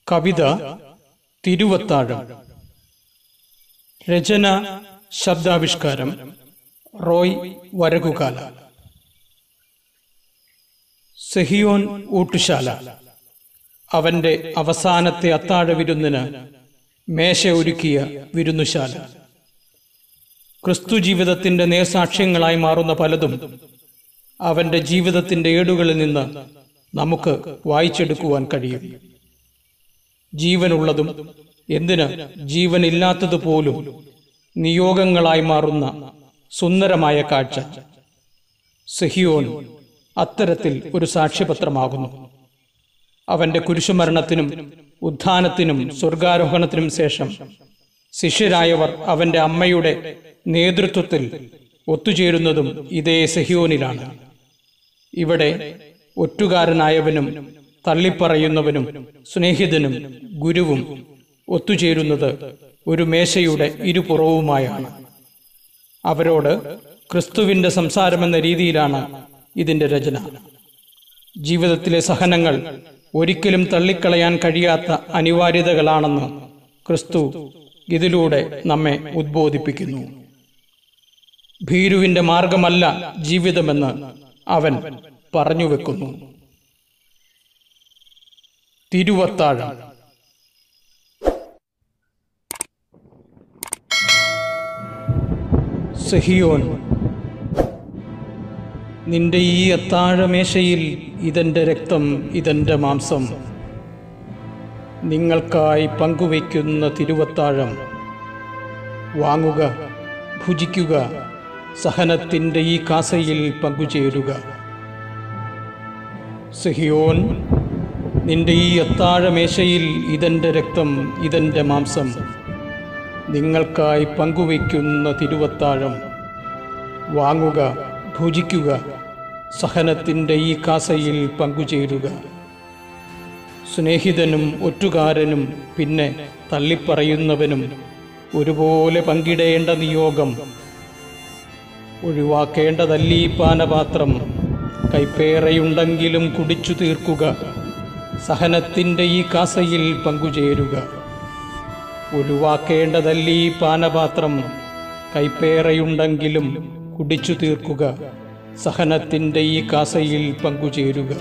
കവിത തിരുവത്താഴം രചന ശബ്ദാവിഷ്കാരം റോയ് വരകുകാല സെഹിയോൻ ഊട്ടുശാല അവന്റെ അവസാനത്തെ അത്താഴ വിരുന്നിന് മേശ ഒരുക്കിയ വിരുന്നുശാല ക്രിസ്തു ജീവിതത്തിന്റെ നേർസാക്ഷ്യങ്ങളായി മാറുന്ന പലതും അവന്റെ ജീവിതത്തിന്റെ ഏടുകളിൽ നിന്ന് നമുക്ക് വായിച്ചെടുക്കുവാൻ കഴിയും ജീവനുള്ളതും എന്തിന് ജീവനില്ലാത്തതുപോലും നിയോഗങ്ങളായി മാറുന്ന സുന്ദരമായ കാഴ്ച സെഹിയോൻ അത്തരത്തിൽ ഒരു സാക്ഷ്യപത്രമാകുന്നു അവന്റെ കുരിശുമരണത്തിനും ഉത്ഥാനത്തിനും സ്വർഗാരോഹണത്തിനും ശേഷം ശിഷ്യരായവർ അവന്റെ അമ്മയുടെ നേതൃത്വത്തിൽ ഒത്തുചേരുന്നതും ഇതേ സെഹിയോനിലാണ് ഇവിടെ ഒറ്റുകാരനായവനും തള്ളിപ്പറയുന്നവനും സ്നേഹിതനും ഗുരുവും ഒത്തുചേരുന്നത് ഒരു മേശയുടെ ഇരുപുറവുമായാണ് അവരോട് ക്രിസ്തുവിന്റെ സംസാരമെന്ന രീതിയിലാണ് ഇതിന്റെ രചന ജീവിതത്തിലെ സഹനങ്ങൾ ഒരിക്കലും തള്ളിക്കളയാൻ കഴിയാത്ത അനിവാര്യതകളാണെന്ന് ക്രിസ്തു ഇതിലൂടെ നമ്മെ ഉദ്ബോധിപ്പിക്കുന്നു ഭീരുവിന്റെ മാർഗമല്ല ജീവിതമെന്ന് അവൻ പറഞ്ഞു വെക്കുന്നു തിരുവത്താഴം സഹിയോൻ നിന്റെ ഈ അത്താഴമേശയിൽ ഇതെന്റെ രക്തം ഇതെന്റെ മാംസം നിങ്ങൾക്കായി പങ്കുവയ്ക്കുന്ന തിരുവത്താഴം വാങ്ങുക ഭുജിക്കുക സഹനത്തിൻ്റെ ഈ കാസയിൽ പങ്കുചേരുക സഹിയോൻ നിന്റെ ഈ അത്താഴമേശയിൽ ഇതെന്റെ രക്തം ഇതെന്റെ മാംസം നിങ്ങൾക്കായി പങ്കുവയ്ക്കുന്ന തിരുവത്താഴം വാങ്ങുക ഭുജിക്കുക സഹനത്തിൻ്റെ ഈ കാസയിൽ പങ്കുചേരുക സ്നേഹിതനും ഒറ്റുകാരനും പിന്നെ തള്ളിപ്പറയുന്നവനും ഒരുപോലെ പങ്കിടേണ്ട നിയോഗം ഒഴിവാക്കേണ്ടതല്ലീ പാനപാത്രം കൈപ്പേറയുണ്ടെങ്കിലും കുടിച്ചു തീർക്കുക സഹനത്തിൻ്റെ ഈ കാസയിൽ പങ്കുചേരുക ഒഴിവാക്കേണ്ടതല്ലീ പാനപാത്രം കൈപ്പേറയുണ്ടെങ്കിലും കുടിച്ചു തീർക്കുക സഹനത്തിൻ്റെ ഈ കാസയിൽ പങ്കുചേരുക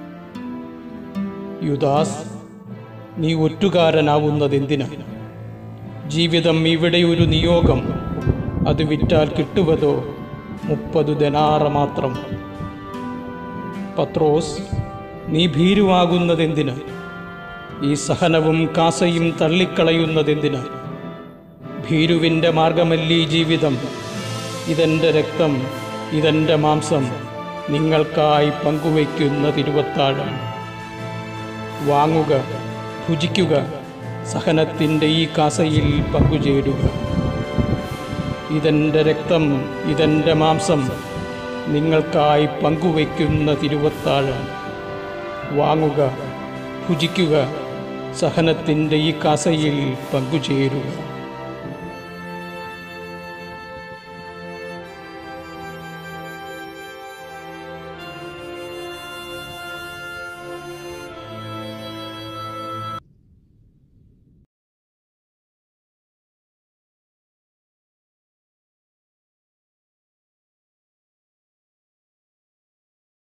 യുദാസ് നീ ഒറ്റുകാരനാവുന്നതെന്തിന് ജീവിതം ഇവിടെ ഒരു നിയോഗം അത് വിറ്റാൽ കിട്ടുവതോ മുപ്പത് ദനാറ മാത്രം പത്രോസ് നീ ഭീരുവാകുന്നതെന്തിന് ഈ സഹനവും കാസയും തള്ളിക്കളയുന്നതെന്തിന് ഭീരുവിൻ്റെ മാർഗമല്ലീ ജീവിതം ഇതെൻ്റെ രക്തം ഇതെൻ്റെ മാംസം നിങ്ങൾക്കായി പങ്കുവയ്ക്കുന്ന തിരുവത്താഴം വാങ്ങുക ഭുജിക്കുക സഹനത്തിൻ്റെ ഈ കാസയിൽ പങ്കുചേരുക ഇതെൻ്റെ രക്തം ഇതെൻ്റെ മാംസം നിങ്ങൾക്കായി പങ്കുവയ്ക്കുന്ന തിരുവത്താഴം വാങ്ങുക ഭുജിക്കുക സഹനത്തിൻ്റെ ഈ കാസയിൽ പങ്കുചേരുക